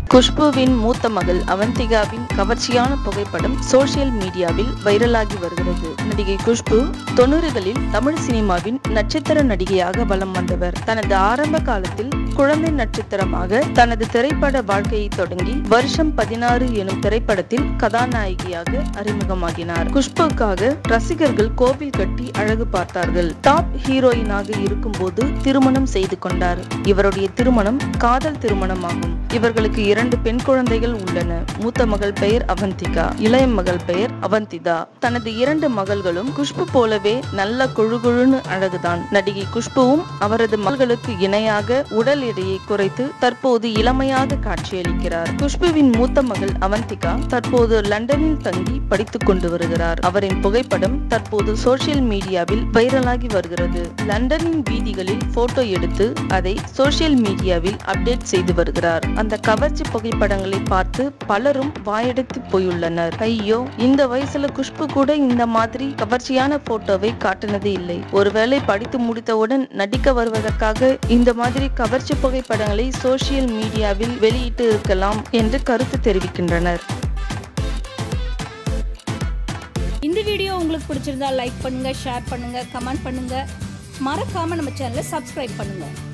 குஷ்புவின் மூத்த மகள் அவந்திகாவின் கவர்ச்சியான புகைப்படம் சோசியல் மீடியாவில் வைரலாகி வருகிறது நடிகை குஷ்பு தொண்ணூறுகளில் தமிழ் சினிமாவின் நட்சத்திர நடிகையாக வலம் வந்தவர் தனது ஆரம்ப காலத்தில் குழந்தை நட்சத்திரமாக தனது திரைப்பட வாழ்க்கையை தொடங்கி வருஷம் பதினாறு எனும் திரைப்படத்தில் கதாநாயகியாக அறிமுகமாகினார் குஷ்புக்காக ரசிகர்கள் கோவில் கட்டி அழகு பார்த்தார்கள் டாப் ஹீரோயினாக இருக்கும்போது திருமணம் செய்து கொண்டார் இவருடைய திருமணம் காதல் திருமணமாகும் இவர்களுக்கு இரண்டு பெண் குழந்தைகள் உள்ளன மூத்த மகள் பெயர் அவந்திகா இளைய மகள் பெயர் அவந்திதா தனது இரண்டு மகள்களும் குஷ்பு போலவே நல்ல குழுகுழுன்னு அழகுதான் நடிகை குஷ்புவும் அவரது மகள்களுக்கு இணையாக உடல் எடையை குறைத்து தற்போது இளமையாக காட்சியளிக்கிறார் குஷ்புவின் மூத்த மகள் அவந்திகா தற்போது லண்டனில் தங்கி படித்துக் கொண்டு வருகிறார் அவரின் புகைப்படம் தற்போது சோசியல் மீடியாவில் வைரலாகி வருகிறது லண்டனின் வீதிகளில் போட்டோ எடுத்து அதை சோசியல் மீடியாவில் அப்டேட் செய்து வருகிறார் அந்த கவர்ச்சி புகைப்படங்களை பார்த்து பலரும் வாயடைத்து போயுள்ளனர் ஐயோ இந்த வயசுல குஷ்பு கூட இந்த மாதிரி கவர்ச்சியான போட்டோவை காட்டினது இல்லை ஒருவேளை படித்து முடித்தவுடன் நடிக்க வருவதற்காக இந்த மாதிரி கவர்ச்சி புகைப்படங்களை சோசியல் மீடியாவில் வெளியிட்டு இருக்கலாம் என்று கருத்து தெரிவிக்கின்றனர் இந்த வீடியோ உங்களுக்கு பிடிச்சிருந்தா லைக் பண்ணுங்க ஷேர் பண்ணுங்க கமெண்ட் பண்ணுங்க மறக்காம நம்ம சேனலை சப்ஸ்கிரைப் பண்ணுங்க